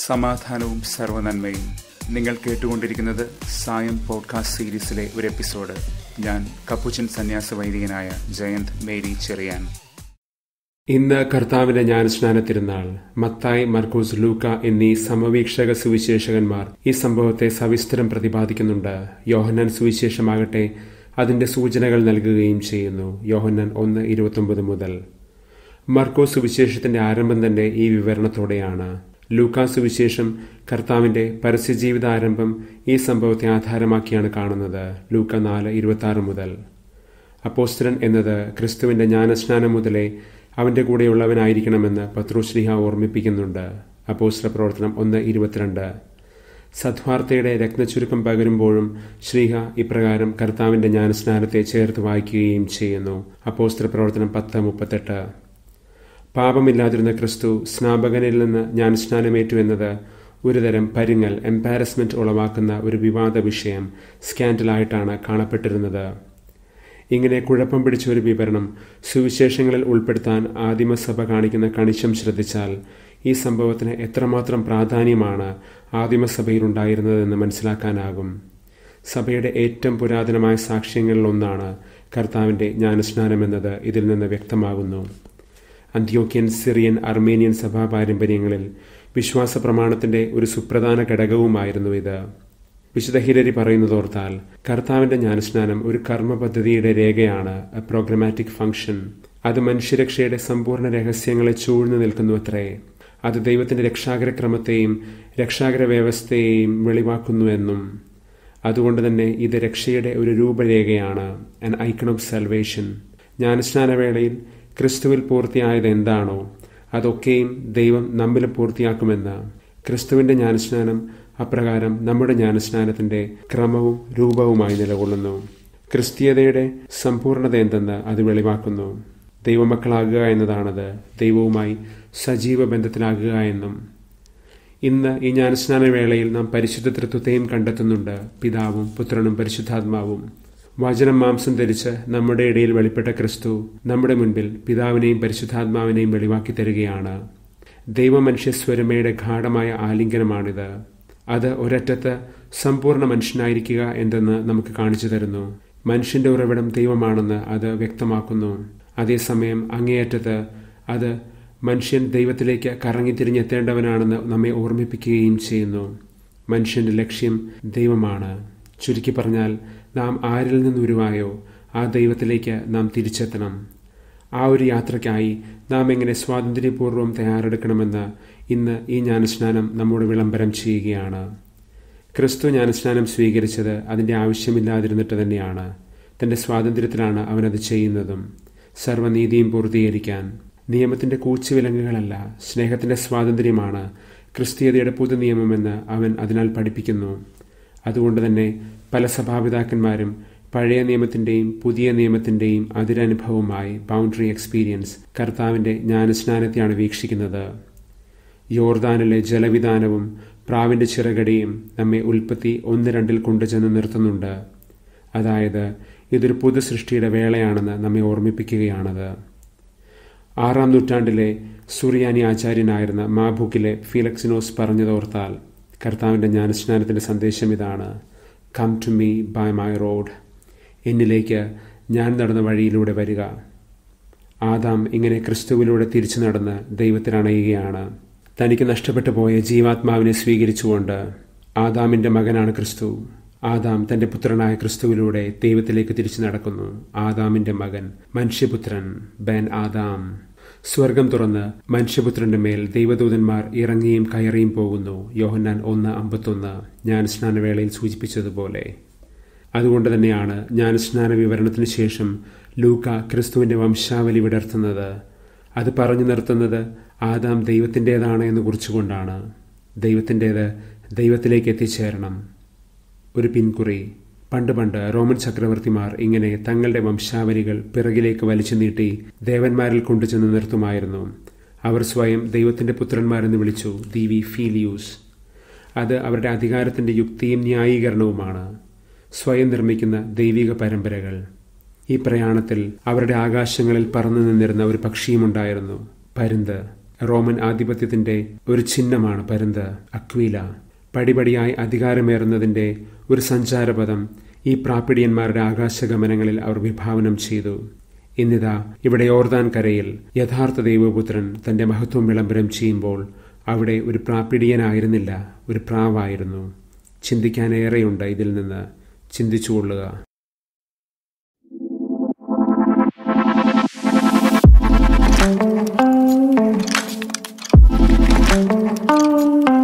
സമാധാനവും സർവനന്മയും നിങ്ങൾ കേട്ടുകൊണ്ടിരിക്കുന്നത് സായം പോഡ്കാസ്റ്റ് സീരീസിലെ ഒരു എപ്പിസോഡ് ഞാൻ കപ്പുച്ചൻ സന്യാസ വൈദികനായ ജയന്ത് മേരി ചെറിയാൻ ഇന്ന് കർത്താവിന്റെ ജ്ഞാനസ്നാന തിരുനാൾ മത്തായി മർക്കൂസ് ലൂക്ക എന്നീ സമവീക്ഷക സുവിശേഷകന്മാർ ഈ സംഭവത്തെ സവിസ്തരം പ്രതിപാദിക്കുന്നുണ്ട് യോഹന്നാൻ സുവിശേഷമാകട്ടെ അതിന്റെ സൂചനകൾ നൽകുകയും ചെയ്യുന്നു യോഹന്നാൻ ഒന്ന് ഇരുപത്തൊമ്പത് മുതൽ മർക്കോസ് സുവിശേഷത്തിന്റെ ആരംഭം തന്നെ ഈ വിവരണത്തോടെയാണ് ലൂക്കാ സുവിശേഷം കർത്താവിന്റെ പരസ്യജീവിത ആരംഭം ഈ സംഭവത്തെ ആധാരമാക്കിയാണ് കാണുന്നത് ലൂക്ക നാല് ഇരുപത്തി ആറ് മുതൽ അപ്പോസ്തലൻ എന്നത് ക്രിസ്തുവിന്റെ ജ്ഞാനസ്നാനം മുതലേ അവന്റെ കൂടെയുള്ളവനായിരിക്കണമെന്ന് പത്രോശ്രീഹ ഓർമ്മിപ്പിക്കുന്നുണ്ട് അപ്പോസ്തല പ്രവർത്തനം ഒന്ന് ഇരുപത്തിരണ്ട് സദ്വാർത്തയുടെ രത്നചുരുക്കം പകരുമ്പോഴും ശ്രീഹ ഇപ്രകാരം കർത്താവിന്റെ ജ്ഞാനസ്നാനത്തെ ചേർത്ത് വായിക്കുകയും ചെയ്യുന്നു അപ്പോസ്തല പ്രവർത്തനം പത്ത് മുപ്പത്തെട്ട് പാപമില്ലാതിരുന്ന ക്രിസ്തു സ്നാപകനിൽ നിന്ന് ജ്ഞാനസ്നാനമേറ്റു എന്നത് ഒരുതരം പരിങ്ങൽ എംപാരസ്മെന്റ് ഉളവാക്കുന്ന ഒരു വിവാദ വിഷയം സ്കാൻഡലായിട്ടാണ് കാണപ്പെട്ടിരുന്നത് ഇങ്ങനെ കുഴപ്പം പിടിച്ച ഒരു വിവരണം സുവിശേഷങ്ങളിൽ ഉൾപ്പെടുത്താൻ ആദിമസഭ കാണിക്കുന്ന കണിശം ശ്രദ്ധിച്ചാൽ ഈ സംഭവത്തിന് എത്രമാത്രം പ്രാധാന്യമാണ് ആദിമസഭയിലുണ്ടായിരുന്നതെന്ന് മനസ്സിലാക്കാനാകും സഭയുടെ ഏറ്റവും പുരാതനമായ സാക്ഷ്യങ്ങളിലൊന്നാണ് കർത്താവിന്റെ ജ്ഞാനസ്നാനം എന്നത് ഇതിൽ നിന്ന് വ്യക്തമാകുന്നു അന്ത്യോക്യൻ സിറിയൻ അർമേനിയൻ സഭാ പാരമ്പര്യങ്ങളിൽ വിശ്വാസ പ്രമാണത്തിന്റെ ഒരു സുപ്രധാന ഘടകവുമായിരുന്നു ഇത് വിശുദ്ധ ഹിരരി പറയുന്നതോർത്താൽ കർത്താവിന്റെ ജ്ഞാനസ്നാനം ഒരു കർമ്മ പദ്ധതിയുടെ രേഖയാണ് എ പ്രോഗ്രമാറ്റിക് ഫംഗ്ഷൻ അത് മനുഷ്യരക്ഷയുടെ സമ്പൂർണ്ണ രഹസ്യങ്ങളെ ചൂഴ്ന്നു നിൽക്കുന്നു അത്രേ അത് ദൈവത്തിന്റെ രക്ഷാകരക്രമത്തെയും രക്ഷാകര വ്യവസ്ഥയെയും വെളിവാക്കുന്നുവെന്നും അതുകൊണ്ട് തന്നെ ഇത് രക്ഷയുടെ ഒരു രൂപരേഖയാണ് ആൻ ഐക്കൺ ഓഫ് സൽവേഷൻ ജ്ഞാനസ്നാനവേളയിൽ ക്രിസ്തുവിൽ പൂർത്തിയായത് എന്താണോ അതൊക്കെയും ദൈവം നമ്മിൽ പൂർത്തിയാക്കുമെന്ന് ക്രിസ്തുവിന്റെ ജ്ഞാനസ്നാനം അപ്രകാരം നമ്മുടെ ജ്ഞാനസ്നാനത്തിന്റെ ക്രമവും രൂപവുമായി നിലകൊള്ളുന്നു ക്രിസ്തീയതയുടെ സമ്പൂർണത എന്തെന്ന് അത് വെളിവാക്കുന്നു ദൈവമക്കളാകുക എന്നതാണത് ദൈവവുമായി സജീവ ബന്ധത്തിലാകുക എന്നും ഇന്ന് ഈ ജ്ഞാനസ്നാന വേളയിൽ നാം പരിശുദ്ധ തൃത്വത്തെയും കണ്ടെത്തുന്നുണ്ട് പിതാവും പുത്രനും പരിശുദ്ധാത്മാവും വചനം മാംസം ധരിച്ച് നമ്മുടെ ഇടയിൽ വെളിപ്പെട്ട ക്രിസ്തു നമ്മുടെ മുൻപിൽ പിതാവിനെയും പരിശുദ്ധാത്മാവിനെയും വെളിവാക്കി തരികയാണ് ദൈവമനുഷ്യ സ്വരമയുടെ ഗാഠമായ ആലിംഗനമാണിത് അത് ഒരറ്റത്ത് സമ്പൂർണ്ണ മനുഷ്യനായിരിക്കുക എന്തെന്ന് നമുക്ക് കാണിച്ചു തരുന്നു മനുഷ്യന്റെ ഉറവിടം ദൈവമാണെന്ന് അത് വ്യക്തമാക്കുന്നു അതേസമയം അങ്ങേയറ്റത്ത് അത് മനുഷ്യൻ ദൈവത്തിലേക്ക് കറങ്ങിത്തിരിഞ്ഞെത്തേണ്ടവനാണെന്ന് നമ്മെ ഓർമ്മിപ്പിക്കുകയും ചെയ്യുന്നു മനുഷ്യന്റെ ലക്ഷ്യം ദൈവമാണ് ചുരുക്കി പറഞ്ഞാൽ നാം ആരിൽ നിന്നുരുവായോ ആ ദൈവത്തിലേക്ക് നാം തിരിച്ചെത്തണം ആ ഒരു യാത്രയ്ക്കായി നാം എങ്ങനെ സ്വാതന്ത്ര്യപൂർവ്വം തയ്യാറെടുക്കണമെന്ന് ഇന്ന് ഈ ജ്ഞാനസ്നാനം നമ്മോട് വിളംബരം ചെയ്യുകയാണ് ക്രിസ്തു ജ്ഞാനസ്നാനം സ്വീകരിച്ചത് അതിൻ്റെ ആവശ്യമില്ലാതിരുന്നിട്ട് തന്നെയാണ് തന്റെ സ്വാതന്ത്ര്യത്തിലാണ് അവനത് ചെയ്യുന്നതും സർവ്വനീതിയും പൂർത്തീകരിക്കാൻ നിയമത്തിന്റെ കൂച്ചുവിലങ്ങുകളല്ല സ്നേഹത്തിന്റെ സ്വാതന്ത്ര്യമാണ് ക്രിസ്തീയതയുടെ പുതുനിയമമെന്ന് അവൻ അതിനാൽ പഠിപ്പിക്കുന്നു അതുകൊണ്ട് തന്നെ പല സഭാപിതാക്കന്മാരും പഴയ നിയമത്തിന്റെയും പുതിയ നിയമത്തിന്റെയും അതിരനുഭവമായി ബൗണ്ടറി എക്സ്പീരിയൻസ് കർത്താവിന്റെ ജ്ഞാനസ്നാനത്തെയാണ് വീക്ഷിക്കുന്നത് യോർദാനിലെ ജലവിധാനവും പ്രാവിന്റെ ചിറകടിയും നമ്മെ ഉൽപ്പത്തി ഒന്ന് രണ്ടിൽ കൊണ്ടുചെന്ന് നിർത്തുന്നുണ്ട് അതായത് ഇതൊരു പുതു സൃഷ്ടിയുടെ വേളയാണെന്ന് നമ്മെ ഓർമ്മിപ്പിക്കുകയാണത് ആറാം നൂറ്റാണ്ടിലെ സുറിയാനി ആചാര്യനായിരുന്ന മാബുക്കിലെ ഫിലക്സിനോസ് പറഞ്ഞതോർത്താൽ കർത്താവിന്റെ ജ്ഞാനസ്നാനത്തിന്റെ സന്ദേശം ഇതാണ് come to me by my road എന്നിലേക്ക് ഞാൻ നടന്ന വഴിയിലൂടെ വരിക ആദാം ഇങ്ങനെ ക്രിസ്തുവിലൂടെ തിരിച്ചു നടന്ന് ദൈവത്തിൽ അണയുകയാണ് തനിക്ക് നഷ്ടപ്പെട്ടു പോയ ജീവാത്മാവിനെ സ്വീകരിച്ചുകൊണ്ട് ആദാമിന്റെ മകനാണ് ക്രിസ്തു ആദാം തന്റെ പുത്രനായ ക്രിസ്തുവിലൂടെ ദൈവത്തിലേക്ക് തിരിച്ചു നടക്കുന്നു ആദാമിന്റെ മകൻ മനുഷ്യപുത്രൻ ബെൻ ആദാം സ്വർഗം തുറന്ന് മനുഷ്യപുത്രന്റെ മേൽ ദൈവദൂതന്മാർ ഇറങ്ങിയും കയറിയും പോകുന്നു യോഹന്നാൻ ഒന്ന് അമ്പത്തൊന്ന് ജ്ഞാനസ്നാനവേളയിൽ സൂചിപ്പിച്ചതുപോലെ അതുകൊണ്ട് തന്നെയാണ് ജ്ഞാനസ്നാന വിവരണത്തിന് ശേഷം ലൂക്ക ക്രിസ്തുവിന്റെ വംശാവലി വിടർത്തുന്നത് അത് പറഞ്ഞു നിർത്തുന്നത് ആദാം ദൈവത്തിൻ്റെതാണ് എന്ന് കുറിച്ചുകൊണ്ടാണ് ദൈവത്തിൻ്റേത് ദൈവത്തിലേക്ക് എത്തിച്ചേരണം ഒരു പിൻകുറി പണ്ട് പണ്ട് റോമൻ ചക്രവർത്തിമാർ ഇങ്ങനെ തങ്ങളുടെ വംശാവലികൾ പിറകിലേക്ക് വലിച്ചു നീട്ടി ദേവന്മാരിൽ കൊണ്ടുചെന്ന് നിർത്തുമായിരുന്നു അവർ സ്വയം ദൈവത്തിന്റെ പുത്രന്മാരെന്ന് വിളിച്ചു ദീവി ഫീലിയൂസ് അത് അവരുടെ അധികാരത്തിന്റെ യുക്തിയും ന്യായീകരണവുമാണ് സ്വയം നിർമ്മിക്കുന്ന ദൈവിക പരമ്പരകൾ ഈ പ്രയാണത്തിൽ അവരുടെ ആകാശങ്ങളിൽ പറന്നു നിന്നിരുന്ന ഒരു പക്ഷിയുമുണ്ടായിരുന്നു പരുന്ത് റോമൻ ആധിപത്യത്തിന്റെ ഒരു ചിഹ്നമാണ് പരുന്ത് അക്വീല പടിപടിയായി അധികാരമേറുന്നതിന്റെ ഒരു സഞ്ചാരപഥം ഈ പ്രാപ്പിടിയന്മാരുടെ ആകാശഗമനങ്ങളിൽ അവർ വിഭാവനം ചെയ്തു ഇന്നിതാ ഇവിടെ യോർദാൻ കരയിൽ യഥാർത്ഥ ദൈവപുത്രൻ തന്റെ മഹത്വം വിളംബരം ചെയ്യുമ്പോൾ അവിടെ ഒരു പ്രാപ്പിടിയനായിരുന്നില്ല ഒരു പ്രാവായിരുന്നു ചിന്തിക്കാനേറെയുണ്ട് ഇതിൽ നിന്ന് ചിന്തിച്ചുകൊള്ളുക thank you